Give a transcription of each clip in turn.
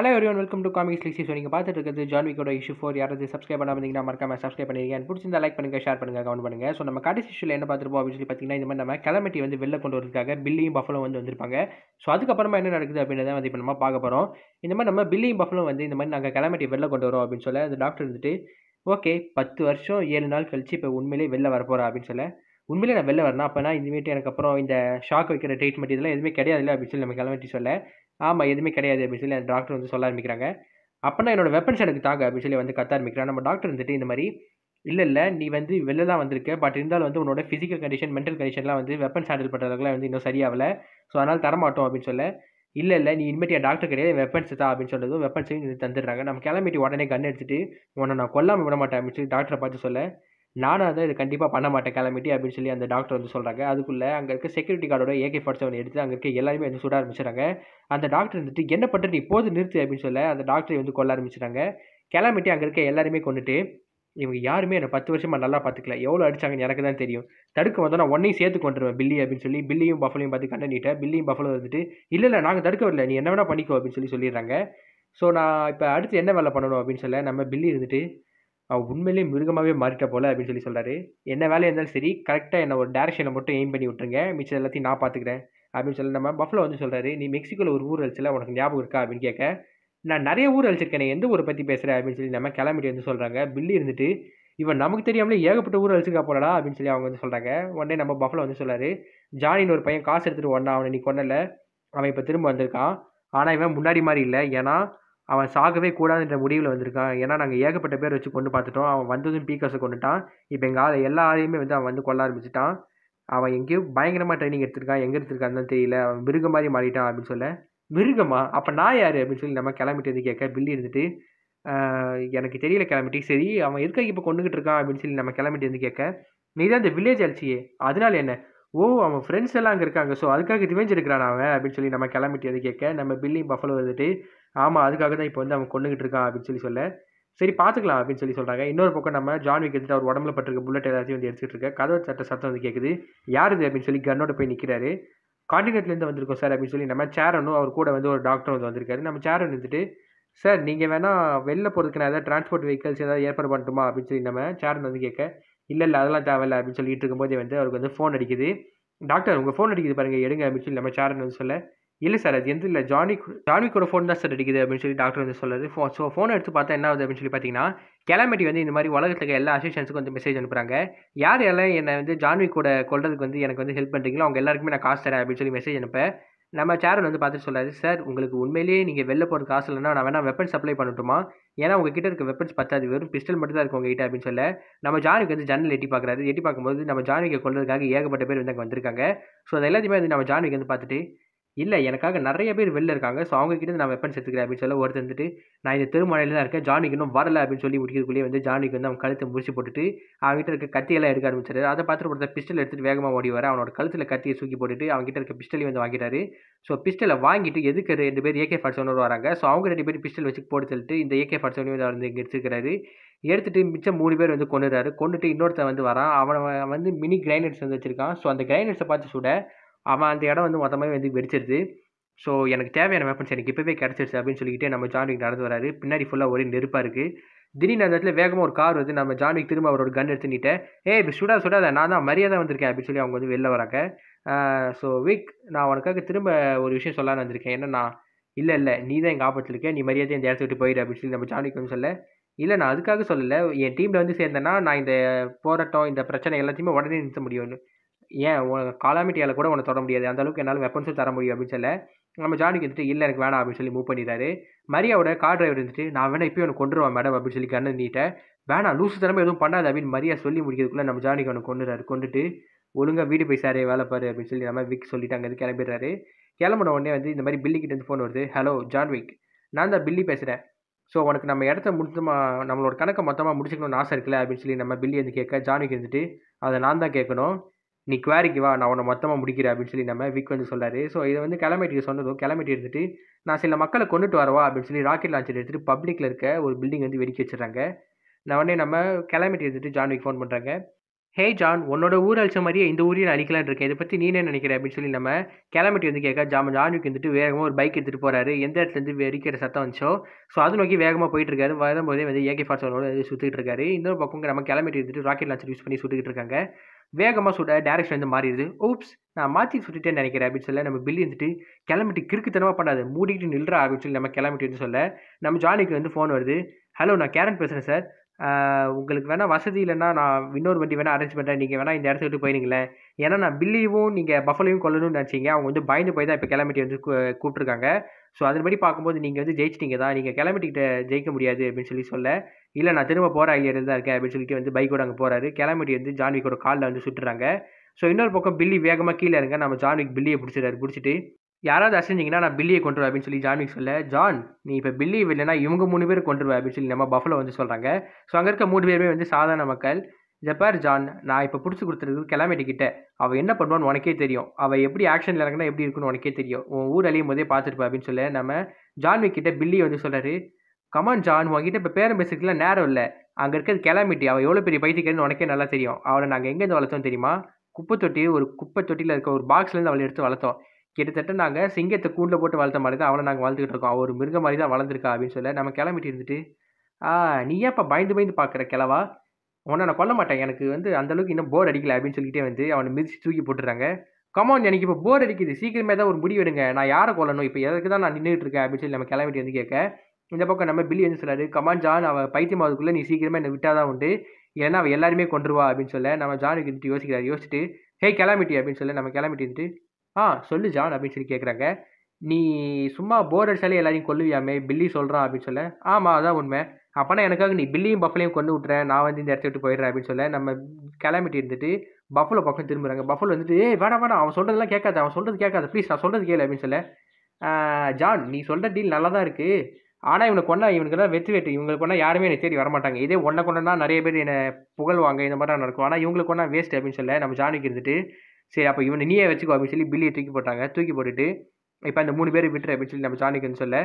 hello everyone welcome to comics லிக்ஸி so நீங்கள் பார்த்துட்டு இருக்கிறது ஜான்விக்கோட இஷ்யூ ஃபோர் யாராவது சப்ஸ்கிரைப் பண்ணாம இருந்தீங்கன்னா மறக்காம சப்ஸ்கிரைப் பண்ணிருக்கேன் பிடிச்சிருந்தா லைக் பண்ணுங்க ஷேர் பண்ணுங்க கமெண்ட் பண்ணுங்க ஸோ நம்ம கடைசி இஷ்யூவில் என்ன பார்த்துருப்போம் அப்படின்னு சொல்லி பார்த்தீங்கன்னா இந்த மாதிரி நம்ம கிளம்பட்டி வந்து வெளில கொண்டு வரதுக்காக பில்லியும் பஃபலும் வந்து வந்திருப்பாங்க ஸோ அதுக்கப்புறமா என்ன நடக்குது அப்படின்றத வந்து இப்போ நம்ம பார்க்க போகிறோம் இந்த மாதிரி நம்ம பில்லியும் பஃபலும் வந்து இந்த மாதிரி நாங்கள் கிளம்பட்டி வெளில கொண்டு வரோம் அப்படின்னு சொல்ல அந்த டாக்டர் இருந்துட்டு ஓகே பத்து வருஷம் ஏழு நாள் கழிச்சு இப்போ உண்மையிலே வெளில வர போகிறா அப்படின்னு சொல்ல உண்மையிலே நான் வெளில வரணும் அப்போனா இனிமேட்டு எனக்கு அப்புறம் இந்த ஷாக் வைக்கிற ட்ரீட்மெண்ட் இதெல்லாம் எதுவுமே கிடையாது இல்லை அப்படின்னு சொல்லி நம்ம கிளம்பட்டி சொல்ல ஆமாம் எதுவுமே கிடையாது அப்படின்னு சொல்லி அந்த டாக்டர் வந்து சொல்ல ஆரம்பிக்கிறாங்க அப்போனா என்னோட வெப்பன்ஸ் எனக்கு தாங்க அப்படின்னு சொல்லி வந்து கத்த ஆரம்பிக்கிறான் நம்ம டாக்டர் இருந்துட்டு இந்த மாதிரி இல்லை இல்லை நீ வந்து வெளில தான் வந்திருக்க பட் இருந்தாலும் வந்து உன்னோட ஃபிசிக்கல் கண்டிஷன் மென்டல் கண்டிஷன்லாம் வந்து வெப்பன்ஸ் ஹேண்டில் பண்ணுறதுக்குலாம் வந்து இன்னும் சரியாகல ஸோ அதனால் தரமாட்டோம் அப்படின்னு சொல்ல இல்லை இல்லை நீ இனிமேட்டு என் டாக்டர் கிடையாது வெப்பன்ஸ் தான் அப்படின்னு சொன்னதும் வெப்பன்ஸையும் இது தந்துடுறாங்க நம்ம கிளம்பிட்டு உடனே கன் எடுத்துட்டு உன்னை நான் கொல்லாமல் விட மாட்டேன் அப்படின்னு சொல்லி டாக்டரை பார்த்து சொல்ல நானும் அதை இது கண்டிப்பாக பண்ண மாட்டேன் கிளம்பிட்டு அப்படின்னு சொல்லி அந்த டாக்டர் வந்து சொல்கிறாங்க அதுக்குள்ளே அங்கே இருக்க செக்யூரிட்டி கார்டோட ஏகே ஃபார்ட்டி செவன் எடுத்து அங்கே இருக்க எல்லாருமே வந்து சுட ஆரம்பிச்சிடுறாங்க அந்த டாக்டர் வந்துட்டு என்ன பண்ணுற நீ போது நிறுத்து அப்படின்னு சொல்ல அந்த டாக்டரை வந்து கொல்ல ஆரம்பிச்சிட்டாங்க கிளம்பிட்டு அங்கே இருக்க எல்லாருமே கொண்டுட்டு இவங்க யாருமே என்னை பத்து வருஷமாக நல்லா பார்த்துக்கல எவ்வளோ அடிச்சாங்கன்னு எனக்கு தான் தெரியும் தடுக்க வந்தோம் நான் ஒன்றையும் சேர்த்து கொண்டுருவேன் பில்லி அப்படின்னு சொல்லி பில்லியும் பஃபலையும் பார்த்து கண்டனிட்டேன் பில்லியும் பஃபலும் வந்துட்டு இல்லை இல்லை நாங்கள் தடுக்க வரல நீ என்ன வேணால் பண்ணிக்கோ அப்படின்னு சொல்லி சொல்லிடுறாங்க ஸோ நான் இப்போ அடுத்து என்ன வேலை பண்ணணும் அப்படின்னு சொல்ல நம்ம பில்லி இருந்துட்டு அவன் உண்மையிலேயே மிருகமாகவே மாறிட்ட போல அப்படின்னு சொல்லி சொல்கிறாரு என்ன வேலையாக இருந்தாலும் சரி கரெக்டாக என்ன ஒரு டேரக்ஷனை மட்டும் எய்ம் பண்ணி விட்டுருங்க மிச்சம் எல்லாத்தையும் நான் பார்த்துக்கிறேன் அப்படின்னு சொல்லி நம்ம பஃபலோ வந்து சொல்கிறாரு நீ மெக்சிகோவில் ஒரு ஊர் அழிச்சில உனக்கு ஞாபகம் இருக்கா அப்படின்னு கேட்க நான் நிறைய ஊர் அழிச்சிருக்கேன் எந்த ஊரை பற்றி பேசுகிறேன் அப்படின்னு சொல்லி நம்ம கிளம்பிட்டு வந்து சொல்கிறாங்க பில்லி இருந்துட்டு இவன் நமக்கு தெரியாமலே ஏகப்பட்ட ஊர் அழிச்சிருக்கா போலடா அப்படின்னு சொல்லி அவங்க வந்து சொல்கிறாங்க உடனே நம்ம பஃபலோ வந்து சொல்கிறாரு ஜானின்னு ஒரு பையன் காசு எடுத்துகிட்டு ஒன்றா அவனை நீ கொண்டல அவன் இப்போ திரும்ப வந்திருக்கான் ஆனால் இவன் முன்னாடி மாதிரி இல்லை ஏன்னா அவன் சாகவே கூடாதுன்ற முடிவில் வந்திருக்கான் ஏன்னா நாங்கள் ஏகப்பட்ட பேர் வச்சு கொண்டு பார்த்துட்டோம் அவன் வந்ததும் பீக்கர்ஸை கொண்டுட்டான் இப்போ எங்கள் ஆள் எல்லா ஆளையுமே வந்து அவன் வந்து கொல்ல ஆரம்பிச்சிட்டான் அவன் எங்கேயோ பயங்கரமாக ட்ரைனிங் எடுத்திருக்கான் எங்கே எடுத்திருக்கான்னு தான் தெரியல அவன் மிருக மாதிரி மாறிட்டான் அப்படின்னு சொல்ல மிருகமா அப்போ நான் யார் அப்படின்னு சொல்லி நம்ம கிளம்பிட்டு வந்து கேட்க பில்லி இருந்துட்டு எனக்கு தெரியல கிளம்பிட்டு சரி அவன் எதுக்காக இப்போ கொண்டுகிட்டு இருக்கான் அப்படின்னு சொல்லி நம்ம கிளம்பிட்டு வந்து கேட்க நீ தான் இந்த வில்லேஜ் அழிச்சியே அதனால என்ன ஓ அவன் ஃப்ரெண்ட்ஸ் எல்லாம் அங்கே இருக்காங்க ஸோ அதுக்காக ரிவெஞ்ச் எடுக்கிறான் அவன் அப்படின்னு சொல்லி நம்ம கிளம்பிட்டு வந்து கேட்க நம்ம பில்லி பஃபலோ வந்துட்டு ஆமாம் அதுக்காக தான் இப்போ வந்து அவன் கொண்டுகிட்டு இருக்கான் அப்படின்னு சொல்லி சொல்ல சரி பார்த்துக்கலாம் அப்படின்னு சொல்லி சொல்கிறாங்க இன்னொரு பக்கம் நம்ம ஜான் விக் எடுத்துட்டு அவர் உடம்புல பட்டிருக்க புல்லட் எல்லாத்தையும் வந்து எடுத்துகிட்டு இருக்க கதவு சட்ட சத்தம் வந்து கேட்குது யார் இது அப்படின்னு சொல்லி கன்னோட போய் நிற்கிறாரு காண்டினென்ட்லேருந்து வந்திருக்கோம் சார் அப்படின்னு சொல்லி நம்ம சேரனும் அவர் கூட வந்து ஒரு டாக்டர் வந்து வந்திருக்காரு நம்ம சேரன் இருந்துட்டு சார் நீங்கள் வேணால் வெளில போகிறதுக்கு நான் ஏதாவது டிரான்ஸ்போர்ட் வெஹிக்கல்ஸ் ஏதாவது ஏற்பாடு பண்ணட்டுமா அப்படின்னு சொல்லி நம்ம சேரன் வந்து கேட்க இல்லை இல்லை அதெல்லாம் தேவையில்ல அப்படின்னு சொல்லிட்டு இருக்கும்போதே வந்து அவருக்கு வந்து ஃபோன் அடிக்குது டாக்டர் உங்கள் ஃபோன் அடிக்குது பாருங்கள் எடுங்க அப்படின்னு சொல்லி நம்ம சேரன் வந்து சொல்ல இல்லை சார் அது எந்த இல்லை ஜானி ஜானிக்கோட ஃபோன் தான் சார் அடிக்குது அப்படின்னு சொல்லி டாக்டர் வந்து சொல்லுது ஃபோ ஸோ ஃபோன் எடுத்து பார்த்தா என்ன ஆகுது அப்படின்னு சொல்லி பார்த்தீங்கன்னா கிளம்பட்டி வந்து இந்த மாதிரி உலகத்தில் இருக்க எல்லா அசிஸ்டன்ஸுக்கும் வந்து மெசேஜ் அனுப்புகிறாங்க யார் எல்லாம் என்னை வந்து ஜான்வி கூட கொள்றதுக்கு வந்து எனக்கு வந்து ஹெல்ப் பண்ணுறீங்களோ அவங்க எல்லாருக்குமே நான் காசு தரேன் அப்படின்னு சொல்லி மெசேஜ் அனுப்ப நம்ம சேரன் வந்து பார்த்துட்டு சொல்லாரு சார் உங்களுக்கு உண்மையிலேயே நீங்கள் வெளில போகிற காசு இல்லைன்னா நான் வேணால் வெப்பன் சப்ளை பண்ணட்டுமா ஏன்னா உங்ககிட்ட இருக்க வெப்பன்ஸ் பத்தாது வெறும் பிஸ்டல் மட்டும் தான் இருக்கு உங்ககிட்ட அப்படின்னு சொல்ல நம்ம ஜானுக்கு வந்து ஜன்னல் எட்டி பார்க்குறாரு எட்டி பார்க்கும்போது நம்ம ஜானுக்கு கொள்றதுக்காக ஏகப்பட்ட பேர் வந்து அங்கே வந்திருக்காங்க ஸோ அது எல்லாத்தையுமே வந்து நம்ம ஜானுக்கு வந்து பார்த்துட்டு இல்லை எனக்காக நிறைய பேர் வெளில இருக்காங்க ஸோ அவங்க கிட்ட நான் வெப்பன்ஸ் எடுத்துக்கிறேன் அப்படின்னு சொல்ல ஒருத்தர் வந்துட்டு நான் இந்த திருமலையில் தான் இருக்கேன் ஜானிக்கு இன்னும் வரல அப்படின்னு சொல்லி முடிக்கிறதுக்குள்ளேயே வந்து ஜானிக்கு வந்து அவன் கழுத்தை முடிச்சு போட்டுட்டு அவங்ககிட்ட இருக்க கத்தியெல்லாம் எடுக்க ஆரம்பிச்சாரு அதை பார்த்துட்டு ஒருத்தர் பிஸ்டல் எடுத்துட்டு வேகமாக ஓடி வர அவனோட கழுத்தில் கத்தியை தூக்கி போட்டுட்டு அவங்ககிட்ட இருக்க பிஸ்டலையும் வந்து வாங்கிட்டாரு ஸோ பிஸ்டலை வாங்கிட்டு எதுக்கு ரெண்டு பேர் ஏகே ஃபார்ட்டி செவன் வராங்க ஸோ அவங்க ரெண்டு பேர் பிஸ்டல் வச்சு போட்டு தள்ளிட்டு இந்த ஏகே ஃபார்ட்டி செவன் வந்து இங்கே எடுத்துக்கிறாரு எடுத்துட்டு மிச்சம் மூணு பேர் வந்து கொண்டுறாரு கொண்டுட்டு இன்னொருத்தன் வந்து வரான் அவனை வந்து மினி கிரைனட்ஸ் வந்து வச்சிருக்கான் ஸோ அந்த கிரைனட்ஸை பார்த்து சுட அவன் அந்த இடம் வந்து மொத்தமாகவே வந்து வெடிச்சிருது ஸோ எனக்கு தேவையான வெப்பன்ஸ் எனக்கு இப்போவே கிடச்சிருச்சு அப்படின்னு சொல்லிக்கிட்டே நம்ம ஜான்விக் நடந்து வராரு பின்னாடி ஃபுல்லாக ஒரே நெருப்பாக இருக்குது திடீர்னு அந்த இடத்துல வேகமாக ஒரு கார் வந்து நம்ம ஜான்விக் திரும்ப அவரோட கன் எடுத்து நீட்டேன் ஏ இப்போ சுடா சுடாத நான் தான் மரியாதை வந்திருக்கேன் அப்படின்னு சொல்லி அவங்க வந்து வெளில வராங்க ஸோ விக் நான் உனக்காக திரும்ப ஒரு விஷயம் சொல்லலான்னு வந்திருக்கேன் என்னன்னா இல்லை இல்லை நீ தான் எங்கள் ஆபத்தில் இருக்க நீ மரியாதை இந்த இடத்த விட்டு போயிடு அப்படின்னு சொல்லி நம்ம ஜான்விக் வந்து சொல்ல இல்லை நான் அதுக்காக சொல்லலை என் டீமில் வந்து சேர்ந்தேன்னா நான் இந்த போராட்டம் இந்த பிரச்சனை எல்லாத்தையுமே உடனே நிறுத்த முடியும்னு ஏன் உனக்கு காலாமிட்டியால் கூட உனக்கு தொட முடியாது அந்த அளவுக்கு என்னால் வெப்பன்ஸும் தர முடியும் அப்படின்னு சொல்ல நம்ம ஜானிக்கு வந்துட்டு இல்லை எனக்கு வேணாம் அப்படின்னு சொல்லி மூவ் பண்ணிடுறாரு மரியாவோட கார் டிரைவர் இருந்துட்டு நான் வேணா இப்போ உனக்கு கொண்டுருவேன் மேடம் அப்படின்னு சொல்லி கண்ணு நீட்டேன் வேணாம் லூசு தரமே எதுவும் பண்ணாது அப்படின்னு மரியா சொல்லி முடிக்கிறதுக்குள்ளே நம்ம ஜானிக்கு அவனை கொண்டுறாரு கொண்டுட்டு ஒழுங்காக வீடு போய் சாரே வேலை பாரு அப்படின்னு சொல்லி நம்ம விக் சொல்லிட்டு அங்கே கிளம்பிடுறாரு கிளம்பின உடனே வந்து இந்த மாதிரி பில்லி கிட்ட இருந்து ஃபோன் வருது ஹலோ ஜான் விக் நான் தான் பில்லி பேசுகிறேன் ஸோ உனக்கு நம்ம இடத்த முடிச்சுமா நம்மளோட கணக்கை மொத்தமாக முடிச்சுக்கணும்னு ஆசை இருக்குல்ல அப்படின்னு சொல்லி நம்ம பில்லி வந்து கேட்க ஜானிக்கு இருந்துட்டு அதை நான் தான் கேட்கணும் நீ குவாரிக்கு வா நான் உன்னை மொத்தமாக முடிக்கிறேன் அப்படின்னு சொல்லி நம்ம விக் வந்து சொல்கிறாரு ஸோ இதை வந்து கிளம்பிட்டு சொன்னதும் கிளம்பிட்டு இருந்துட்டு நான் சில மக்களை கொண்டுட்டு வரவா அப்படின்னு சொல்லி ராக்கெட் லான்ச்சர் எடுத்துகிட்டு பப்ளிக்கில் இருக்க ஒரு பில்டிங் வந்து வெடிக்க வச்சுறாங்க நான் உடனே நம்ம கிளம்பிட்டு இருந்துட்டு ஜான்விக் ஃபோன் பண்ணுறாங்க ஹே ஜான் உன்னோட ஊர் அழிச்ச மாதிரியே இந்த ஊரையும் நான் அழிக்கலான்னு இருக்கேன் இதை பற்றி நீ என்ன நினைக்கிற அப்படின்னு சொல்லி நம்ம கிளம்பிட்டு வந்து கேட்க ஜாம ஜான்விக் வந்துட்டு வேகமாக ஒரு பைக் எடுத்துகிட்டு போகிறாரு எந்த இடத்துலேருந்து வெடிக்கிற சத்தம் வந்துச்சோ ஸோ அது நோக்கி வேகமாக போயிட்டு இருக்காரு வரும்போதே வந்து ஏகே ஃபார்ட்டி செவனோட சுற்றிட்டு இருக்காரு இன்னொரு பக்கம் நம்ம கிளம்பிட்டு வந்துட்டு ராக்கெட் லான்ச்சர் யூஸ் பண்ணி சுட்டுக்கிட்டு இருக்காங்க வேகமாக சுட டேரக்ஷன் வந்து மாறிடுது ஓப்ஸ் நான் மாற்றி சுட்டுட்டேன்னு நினைக்கிறேன் அப்படின்னு சொல்ல நம்ம பில்லி வந்துட்டு கிளம்பிட்டு கிறுக்குத்தனமாக பண்ணாது மூடிட்டு நில்றா அப்படின்னு சொல்லி நம்ம கிளம்பிட்டு வந்து சொல்ல நம்ம ஜானிக்கு வந்து ஃபோன் வருது ஹலோ நான் கேரன் பேசுகிறேன் சார் உங்களுக்கு வேணால் வசதி இல்லைன்னா நான் இன்னொரு வண்டி வேணால் அரேஞ்ச் பண்ணுறேன் நீங்கள் வேணால் இந்த இடத்த விட்டு போயிருங்களேன் ஏன்னா நான் பில்லியும் நீங்கள் பஃபலையும் கொல்லணும்னு நினச்சிங்க அவங்க வந்து பயந்து போய் தான் இப்போ கிளம்பிட்டு வந்து கூப்பிட்ருக்காங்க ஸோ அதன்படி பார்க்கும்போது நீங்கள் வந்து ஜெயிச்சிட்டிங்க தான் நீங்கள் கிளம்பிட்டிக்கிட்ட ஜெயிக்க முடியாது அப்படின்னு சொல்லி சொல்ல இல்லை நான் திரும்ப போகிற ஐடியா தான் இருக்கேன் அப்படின்னு சொல்லிட்டு வந்து பைக்கோட அங்கே போகிறாரு கிளம்பிட்டு வந்து ஜான்விக்கோட காலில் வந்து சுட்டுறாங்க ஸோ இன்னொரு பக்கம் பில்லி வேகமாக கீழே இருங்க நம்ம ஜான்விக் பில்லியை பிடிச்சிடாரு பிடிச்சிட்டு யாராவது அசைஞ்சிங்கன்னா நான் பில்லியை கொண்டுருவேன் அப்படின்னு சொல்லி ஜான்விக் சொல்ல ஜான் நீ இப்போ பில்லி இல்லைனா இவங்க மூணு பேர் கொண்டுருவேன் அப்படின்னு சொல்லி நம்ம பஃபலோ வந்து சொல்கிறாங்க ஸோ அங்கே இருக்க மூணு பேருமே வந்து சாதாரண மக்கள் இதை பார் ஜான் நான் இப்போ பிடிச்சி கொடுத்துருக்கு கிளம்பிட்டு கிட்ட அவள் என்ன பண்ணுவான்னு உனக்கே தெரியும் அவள் எப்படி ஆக்ஷனில் இறங்கினா எப்படி இருக்குன்னு உனக்கே தெரியும் உன் ஊர் அழியும் போதே பார்த்துருப்பா அப்படின்னு சொல்ல நம்ம ஜான்விக் கிட்ட பில்லி வந்து சொல்கிறாரு கமான் ஜான் உங்ககிட்ட இப்போ பேரம் பேசுறதுக்குலாம் நேரம் இல்லை அங்கே இருக்கிறது கிளம்பிட்டு அவள் எவ்வளோ பெரிய பைத்தியக்காரன்னு உனக்கே நல்லா தெரியும் அவளை நாங்கள் எங்கேருந்து வளர்த்தோம் தெரியுமா குப்பை தொட்டி ஒரு குப்பை தொட்டியில் இருக்க ஒரு பாக்ஸ்லேருந்து அவளை எடுத்து வளர்த்தோம் கிட்டத்தட்ட நாங்கள் சிங்கத்தை கூண்டில் போட்டு வளர்த்த மாதிரி தான் அவளை நாங்கள் வளர்த்துக்கிட்டு இருக்கோம் அவள் ஒரு மிருக மாதிரி தான் வளர்ந்துருக்கா அப்படின்னு சொல்ல நம்ம கிளம்பிட்டு இருந்துட்டு ஆ நீ ஏன்ப்பா பயந்து பயந்து பார்க்குற கிளவா உன்னை நான் கொல்ல மாட்டேன் எனக்கு வந்து அந்தளவுக்கு இன்னும் போர் அடிக்கல அப்படின்னு சொல்லிட்டே வந்து அவனை மிதிச்சு தூக்கி போட்டுறாங்க கமான் எனக்கு இப்போ போர் அடிக்குது சீக்கிரமே தான் ஒரு முடிவு எடுங்க நான் யாரை கொல்லணும் இப்போ எதுக்கு தான் நான் நின்றுட்டு இருக்கேன் அப்படின்னு சொல்லி நம்ம கிளம்பிட்டு வந்து கேட்க இந்த பக்கம் நம்ம பில்லி வந்து சொல்கிறாரு கமான் ஜான் அவள் பைத்தியமாவதுக்குள்ளே நீ சீக்கிரமே என்னை விட்டால் தான் உண்டு ஏன்னா அவள் எல்லாருமே கொண்டுருவா அப்படின்னு சொல்ல நம்ம ஜானுக்கு இருந்துட்டு யோசிக்கிறாரு யோசிச்சுட்டு ஹே கிளம்பிட்டி அப்படின்னு சொல்ல நம்ம கிளம்பிட்டு இருந்துட்டு ஆ சொல்லு ஜான் அப்படின்னு சொல்லி கேட்குறாங்க நீ சும்மா போர் அடிச்சாலே எல்லாரையும் கொல்லுவியாமே பில்லி சொல்கிறான் அப்படின்னு சொல்ல ஆமாம் அதான் உண்மை அப்போனா எனக்காக நீ பில்லியும் பஃபலையும் கொண்டு விட்றேன் நான் வந்து இந்த இடத்த விட்டு போயிடுறேன் அப்படின்னு சொல்ல நம்ம கிளம்பிட்டு இருந்துட்டு பஃபலோ பக்கம் திரும்புறாங்க பஃபலோ வந்துட்டு ஏய் வேணாம் வேணாம் அவன் சொல்கிறதெல்லாம் கேட்காது அவன் சொல்கிறது கேட்காது ப்ளீஸ் நான் சொல்கிறது கேளு அப்படின்னு சொல்ல ஜான் நீ சொல்கிற டீல் நல்லா தான் இருக்குது ஆனால் இவனுக்கு கொண்டா இவனுக்குலாம் வெற்றி வெற்றி இவங்களுக்கு கொண்டா யாருமே என்னை தேடி வரமாட்டாங்க இதே ஒன்றை கொண்டா நிறைய பேர் என்னை புகழ்வாங்க இந்த மாதிரி நடக்கும் ஆனால் இவங்களுக்கு கொண்டா வேஸ்ட் அப்படின்னு சொல்ல நம்ம ஜானுக்கு இருந்துட்டு சரி அப்போ இவனை நீயே வச்சுக்கோ அப்படின்னு சொல்லி பில்லியை தூக்கி போட்டாங்க தூக்கி போட்டுட்டு இப்போ அந்த மூணு பேர் விட்டுரு அப்படின்னு சொல்லி நம்ம ஜானுக்கு வந்து சொல்ல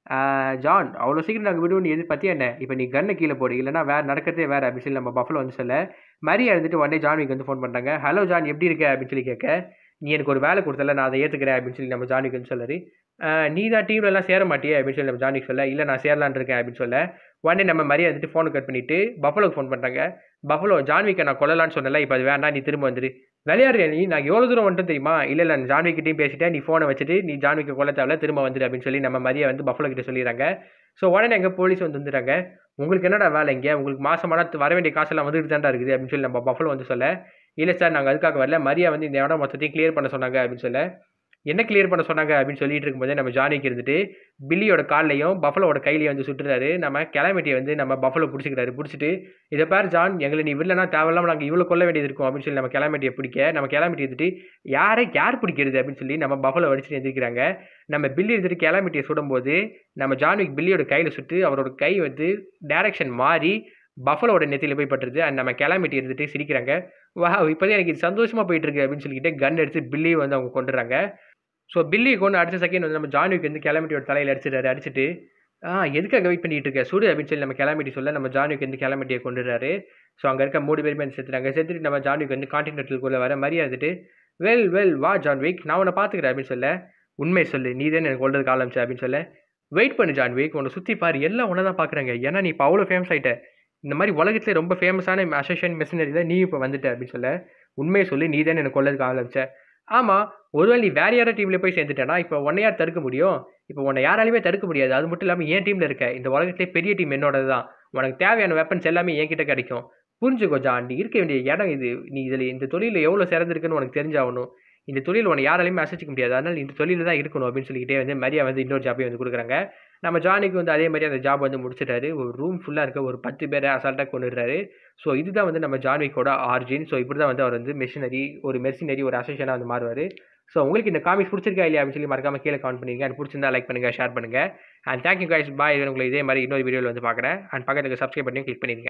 ஜான் அவ்வளோ சீக்கிரம் நாங்கள் விடுவோம் நீ எது பற்றி என்ன இப்போ நீ கண்ணை கீழே போடு இல்லைனா வேறு நடக்கிறதே வேறு அப்படின்னு சொல்லி நம்ம பஃபலோ வந்து சொல்ல மரியா இருந்துட்டு உடனே ஜான்விக்கு வந்து ஃபோன் பண்ணுறாங்க ஹலோ ஜான் எப்படி இருக்க அப்படின்னு சொல்லி கேட்க நீ எனக்கு ஒரு வேலை கொடுத்தல நான் அதை ஏற்றுக்கிறேன் அப்படின்னு சொல்லி நம்ம ஜானிக்கு வந்து சொல்லாரு நீ தான் டீம்லலாம் சேர மாட்டியே அப்படின்னு சொல்லி நம்ம ஜானிக்கு சொல்ல இல்லை நான் சேரலான் இருக்கேன் அப்படின்னு சொல்ல உடனே நம்ம மரியா வந்துட்டு ஃபோனை கட் பண்ணிவிட்டு பஃபலோக்கு ஃபோன் பண்ணுறாங்க பஃபலோ ஜான்விக்கை நான் கொல்லலான்னு சொன்னல இப்போ அது வேண்டாம் நீ திரும்ப வந்துரு விளையாடுறியா நீ நான் எவ்வளோ தூரம் வந்துட்டு தெரியுமா இல்லை இல்லை நான் ஜான்விக்கிட்டையும் பேசிட்டேன் நீ ஃபோனை வச்சுட்டு நீ ஜான்விக்கை கொல்ல தேவையில்ல திரும்ப வந்துடு அப்படின்னு சொல்லி நம்ம மரியா வந்து பஃபலோ கிட்ட சொல்லிடுறாங்க ஸோ உடனே எங்கள் போலீஸ் வந்து வந்துடுறாங்க உங்களுக்கு என்னடா வேலை இங்கே உங்களுக்கு மாசமான வர வேண்டிய காசெல்லாம் வந்துட்டு தான்டா இருக்குது அப்படின்னு சொல்லி நம்ம பஃபலோ வந்து சொல்ல இல்லை சார் நாங்கள் அதுக்காக வரல மரியா வந்து இந்த இடம் மொத்தத்தையும் கிளியர் பண்ண சொன்னாங்க அப்படின்னு சொல்ல என்ன கிளியர் பண்ண சொன்னாங்க அப்படின்னு சொல்லிட்டு இருக்கும்போதே நம்ம ஜானிக்கு இருந்துட்டு பில்லியோட கால்லையும் பஃபலோட கையிலையும் வந்து சுட்டுறாரு நம்ம கிளம்பிட்டியை வந்து நம்ம பஃபலோ பிடிச்சிக்கிறாரு பிடிச்சிட்டு இதை பேர் ஜான் எங்களை நீ வில்லனா தேவையில்லாம நாங்கள் இவ்வளோ கொல்ல வேண்டியது இருக்கும் அப்படின்னு சொல்லி நம்ம கிளம்பிட்டியை பிடிக்க நம்ம கிளம்பிட்டி இருந்துட்டு யாரை யார் பிடிக்கிறது அப்படின்னு சொல்லி நம்ம பஃபலோ அடிச்சுட்டு எழுந்திருக்கிறாங்க நம்ம பில்லி இருந்துட்டு கிளம்பிட்டியை சுடும்போது நம்ம ஜான்விக் பில்லியோட கையில் சுட்டு அவரோட கை வந்து டைரக்ஷன் மாறி பஃபலோட நெத்தியில் போய் பட்டுருது அண்ட் நம்ம கிளம்பிட்டு இருந்துட்டு சிரிக்கிறாங்க வா இப்போதான் எனக்கு இது சந்தோஷமாக போயிட்டு இருக்கு அப்படின்னு சொல்லிக்கிட்டு கன் எடுத்து பில்லி வந்து அவங்க கொண்டுறாங்க ஸோ பில்லி கொண்டு அடுத்த செகண்ட் வந்து நம்ம ஜான்விக் வந்து கிளம்பிட்டியோட தலையில் அடிச்சிட்டாரு அடிச்சுட்டு ஆ எதுக்காக வெயிட் பண்ணிட்டு இருக்க சுடு அப்படின்னு சொல்லி நம்ம கிளம்பிட்டி சொல்ல நம்ம ஜான்விக் வந்து கிளம்பிட்டியை கொண்டுறாரு ஸோ அங்கே இருக்க மூணு பேருமே வந்து செத்துட்டாங்க செத்துட்டு நம்ம ஜான்விக் வந்து கான்டினென்டலுக்குள்ளே வர மாதிரியே இருந்துட்டு வெல் வெல் வா ஜான்விக் நான் உன்னை பார்த்துக்கிறேன் அப்படின்னு சொல்ல உண்மை சொல்லு நீ தான் எனக்கு கொள்றதுக்கு ஆரம்பிச்ச அப்படின்னு சொல்ல வெயிட் பண்ணு ஜான்விக் உன்னை சுற்றி பாரு எல்லாம் உன்னை தான் பார்க்குறாங்க ஏன்னா நீ இப்போ அவ்வளோ ஃபேமஸ் ஆகிட்ட இந்த மாதிரி உலகத்தில் ரொம்ப ஃபேமஸான அசோசியன் மெஷினரி தான் நீ இப்போ வந்துட்ட அப்படின்னு சொல்ல உண்மையை சொல்லி நீ தான் எனக்கு கொள்ளதுக்கு ஆரம்பிச்ச ஆமாம் ஒருவேளை நீ வேற யாரோ டீமில் போய் சேர்ந்துட்டேன்னா இப்போ உன்னை யார் தடுக்க முடியும் இப்போ உன்னை யாராலையுமே தடுக்க முடியாது அது மட்டும் இல்லாமல் என் டீமில் இருக்க இந்த உலகத்திலே பெரிய டீம் என்னோடது தான் உனக்கு தேவையான வெப்பன்ஸ் எல்லாமே என்கிட்ட கிடைக்கும் புரிஞ்சுக்கோ ஜான் நீ இருக்க வேண்டிய இடம் இது நீ இதில் இந்த தொழிலில் எவ்வளோ சிறந்திருக்குன்னு உனக்கு தெரிஞ்சாகணும் இந்த தொழில் உன்னை யாராலையுமே அசைச்சிக்க முடியாது அதனால் இந்த தொழில் தான் இருக்கணும் அப்படின்னு சொல்லிக்கிட்டே வந்து மரியா வந்து இன்னொரு ஜாப்பையும் வந்து கொடுக்குறாங்க நம்ம ஜானிக்கு வந்து அதே மாதிரி அந்த ஜாப் வந்து முடிச்சிட்டாரு ஒரு ரூம் ஃபுல்லாக இருக்க ஒரு பத்து பேரை அசால்ட்டாக கொண்டுடுறாரு ஸோ இதுதான் வந்து நம்ம ஜான்விக்கோட ஆர்ஜின் ஸோ இப்படி தான் வந்து அவர் வந்து மெஷினரி ஒரு மெஷினரி ஒரு அசோசியனாக வந்து மாறுவார் ஸோ உங்களுக்கு இந்த காமிக்ஸ் பிடிச்சிருக்கா இல்லையா அப்படின்னு சொல்லி மறக்காம கீழே கமெண்ட் பண்ணிருங்க அண்ட் பிடிச்சிருந்தா லைக் பண்ணுங்கள் ஷேர் பண்ணுங்கள் அண்ட் தேங்க்யூ கைஸ் பாய் உங்களை இதே மாதிரி இன்னொரு வீடியோவில் வந்து பார்க்குறேன் அண்ட் பக்கத்துக்கு சப்ஸ்கிரைப் பண்ணி கிளிக் பண்ணிருங்க